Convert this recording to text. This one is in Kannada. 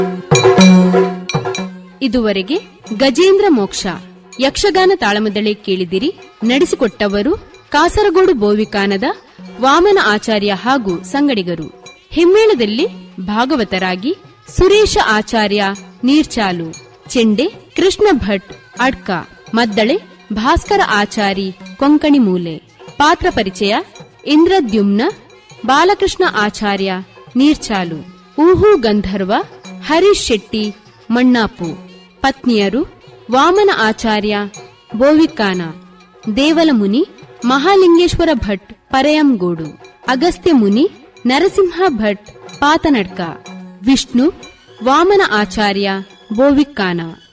ಇದುವರೆಗೆ ಗಜೇಂದ್ರ ಮೋಕ್ಷ ಯಕ್ಷಗಾನ ತಾಳಮದಳೆ ಕೇಳಿದಿರಿ ನಡೆಸಿಕೊಟ್ಟವರು ಕಾಸರಗೋಡು ಬೋವಿಕಾನದ ವಾಮನ ಆಚಾರ್ಯ ಹಾಗೂ ಸಂಗಡಿಗರು ಹಿಮ್ಮೇಳದಲ್ಲಿ ಭಾಗವತರಾಗಿ ಸುರೇಶ ಆಚಾರ್ಯ ನೀರ್ಚಾಲು ಚೆಂಡೆ ಕೃಷ್ಣ ಭಟ್ ಅಡ್ಕ ಮದ್ದಳೆ ಭಾಸ್ಕರ ಆಚಾರಿ ಕೊಂಕಣಿ ಮೂಲೆ ಪಾತ್ರ ಪರಿಚಯ ಇಂದ್ರದ್ಯುಮ್ನ ಬಾಲಕೃಷ್ಣ ಆಚಾರ್ಯ ನೀರ್ಚಾಲು ಊಹು ಗಂಧರ್ವ ಹರೀಶ್ ಶೆಟ್ಟಿ ಮಣ್ಣಾಪು ಪತ್ನಿಯರು ವಾಮನ ಆಚಾರ್ಯ ಬೋವಿಕಾನ ದೇವಲಮುನಿ ಮಹಾಲಿಂಗೇಶ್ವರ ಭಟ್ ಪರೆಯಂಗೋಡು ಅಗಸ್ತ್ಯ ಮುನಿ ನರಸಿಂಹ ಭಟ್ ಪಾತನಡ್ಕ ವಿಷ್ಣು ವಾಮನ ಆಚಾರ್ಯ ಬೋವಿಕ್ಕಾನ